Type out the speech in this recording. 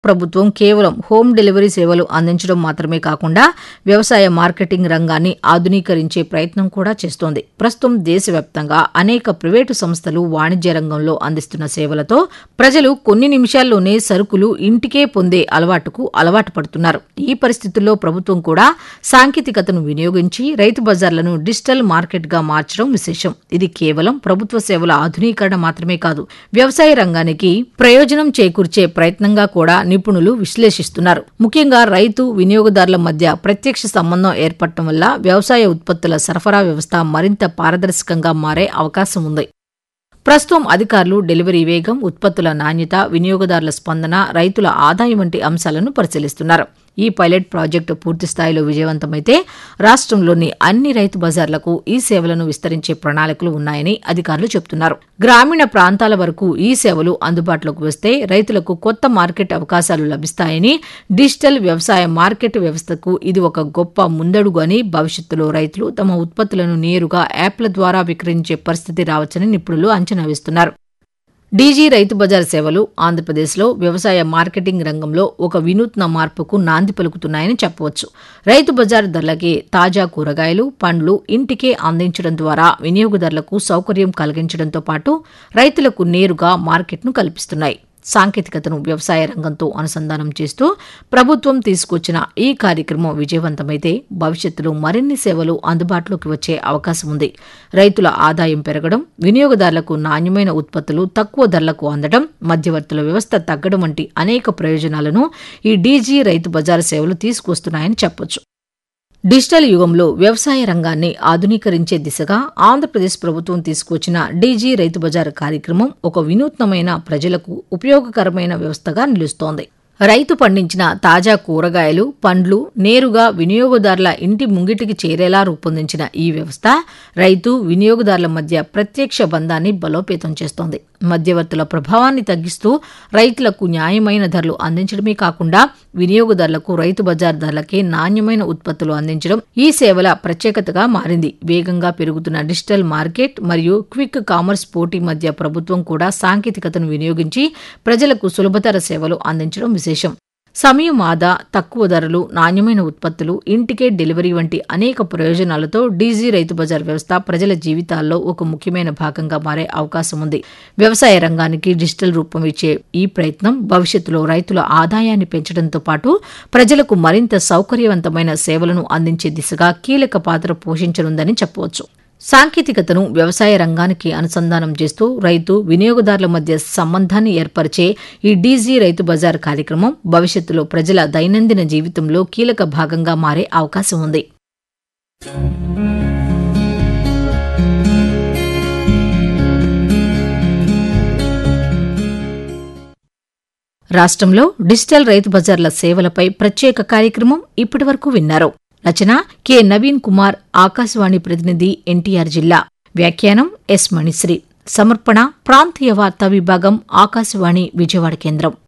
ప్రభుత్వం కేవలం home delivery సేవలు అందించడం మాత్రమే కాకుండా వ్యవసాయ మార్కెటింగ్ రంగాన్ని ఆధునీకరించే ప్రయత్నం కూడా చేస్తోంది ప్రస్తుతం దేశవ్యాప్తంగా అనేక ప్రైవేటు సంస్థలు వాణిజ్య రంగంలో అందిస్తున్న సేవలతో ప్రజలు కొన్ని నిమిషాల్లోనే సరుకులు ఇంటికే పొందే అలవాటుకు అలవాటు పడుతున్నారు ఈ పరిస్థితుల్లో ప్రభుత్వం కూడా సాంకేతికతను వినియోగించి రైతు బజార్లను డిజిటల్ మార్కెట్గా మార్చడం విశేషం ఇది కేవలం ప్రభుత్వ సేవల ఆధునీకరణ మాత్రమే కాదు వ్యవసాయ రంగానికి ప్రయోజనం చేకూర్చే ప్రయత్నంగా కూడా నిపుణులు విశ్లేషిస్తున్నారు ముఖ్యంగా రైతు వినియోగదారుల మధ్య ప్రత్యక్ష సంబంధం ఏర్పడటం వల్ల వ్యవసాయ ఉత్పత్తుల సరఫరా వ్యవస్థ మరింత పారదర్శకంగా మారే అవకాశం ఉంది ప్రస్తుతం అధికారులు డెలివరీ వేగం ఉత్పత్తుల నాణ్యత వినియోగదారుల స్పందన రైతుల ఆదాయం వంటి అంశాలను పరిశీలిస్తున్నారు ఈ పైలట్ ప్రాజెక్టు పూర్తి స్థాయిలో విజయవంతమైతే రాష్ట్రంలోని అన్ని రైతు బజార్లకు ఈ సేవలను విస్తరించే ప్రణాళికలు ఉన్నాయని అధికారులు చెబుతున్నారు గ్రామీణ ప్రాంతాల వరకు ఈ సేవలు అందుబాటులోకి వస్తే రైతులకు కొత్త మార్కెట్ అవకాశాలు లభిస్తాయని డిజిటల్ వ్యవసాయ మార్కెట్ వ్యవస్థకు ఇది ఒక గొప్ప ముందడుగు అని భవిష్యత్తులో రైతులు తమ ఉత్పత్తులను నేరుగా యాప్ల ద్వారా విక్రయించే పరిస్థితి రావచ్చని నిపుణులు అంచనా వేస్తున్నారు డీజీ రైతు బజార్ సేవలు ఆంధ్రప్రదేశ్లో వ్యవసాయ మార్కెటింగ్ రంగంలో ఒక వినూత్న మార్పుకు నాంది పలుకుతున్నాయని చెప్పవచ్చు రైతు బజార్ ధరలకే తాజా కూరగాయలు పండ్లు ఇంటికే అందించడం ద్వారా వినియోగదారులకు సౌకర్యం కలిగించడంతో పాటు రైతులకు నేరుగా మార్కెట్ను కల్పిస్తున్నాయి సాంకేతికతను వ్యవసాయ రంగంతో అనుసంధానం చేస్తూ ప్రభుత్వం తీసుకొచ్చిన ఈ కార్యక్రమం విజయవంతమైతే భవిష్యత్తులో మరిన్ని సేవలు అందుబాటులోకి వచ్చే అవకాశం ఉంది రైతుల ఆదాయం పెరగడం వినియోగదారులకు నాణ్యమైన ఉత్పత్తులు తక్కువ ధరలకు అందడం మధ్యవర్తుల వ్యవస్థ తగ్గడం వంటి అనేక ప్రయోజనాలను ఈ డీజీ రైతు బజారు సేవలు తీసుకొస్తున్నాయని చెప్పొచ్చు డిజిటల్ యుగంలో వ్యవసాయ రంగాన్ని ఆధునీకరించే దిశగా ఆంధ్రప్రదేశ్ ప్రభుత్వం తీసుకొచ్చిన డీజీ రైతు బజార్ కార్యక్రమం ఒక వినూత్నమైన ప్రజలకు ఉపయోగకరమైన వ్యవస్థగా నిలుస్తోంది రైతు పండించిన తాజా కూరగాయలు పండ్లు నేరుగా వినియోగదారుల ఇంటి ముంగిటికి చేరేలా రూపొందించిన ఈ వ్యవస్థ రైతు వినియోగదారుల మధ్య ప్రత్యక్ష బంధాన్ని బలోపేతం చేస్తోంది మధ్యవర్తుల ప్రభావాన్ని తగ్గిస్తూ రైతులకు న్యాయమైన ధరలు అందించడమే కాకుండా వినియోగదారులకు రైతు బజార్ ధరలకే నాణ్యమైన ఉత్పత్తులు అందించడం ఈ సేవల ప్రత్యేకతగా మారింది వేగంగా పెరుగుతున్న డిజిటల్ మార్కెట్ మరియు క్విక్ కామర్స్ పోటీ మధ్య ప్రభుత్వం కూడా సాంకేతికతను వినియోగించి ప్రజలకు సులభతర సేవలు అందించడం విశేషం సమయం ఆదా తక్కువ ధరలు నాణ్యమైన ఉత్పత్తులు ఇంటికే డెలివరీ వంటి అనేక ప్రయోజనాలతో డీజీ రైతు బజార్ వ్యవస్థ ప్రజల జీవితాల్లో ఒక ముఖ్యమైన భాగంగా మారే అవకాశం ఉంది వ్యవసాయ రంగానికి డిజిటల్ రూపం ఇచ్చే ఈ ప్రయత్నం భవిష్యత్తులో రైతుల ఆదాయాన్ని పెంచడంతో పాటు ప్రజలకు మరింత సౌకర్యవంతమైన సేవలను అందించే దిశగా కీలక పాత్ర పోషించనుందని చెప్పవచ్చు సాంకేతికతను వ్యవసాయ రంగానికి అనుసంధానం చేస్తూ రైతు వినియోగదారుల మధ్య సంబంధాన్ని ఏర్పరిచే ఈ డీజీ రైతు బజార్ కార్యక్రమం భవిష్యత్తులో ప్రజల దైనందిన జీవితంలో కీలక భాగంగా మారే అవకాశం ఉంది రాష్ట్రంలో డిజిటల్ రైతు బజార్ల సేవలపై ప్రత్యేక కార్యక్రమం ఇప్పటివరకు విన్నారు రచన కె నవీన్ కుమార్ ఆకాశవాణి ప్రతినిధి ఎన్టీఆర్ జిల్లా వ్యాఖ్యానం ఎస్ మణిశ్రీ సమర్పణ ప్రాంతీయ వార్తా విభాగం ఆకాశవాణి విజయవాడ కేంద్రం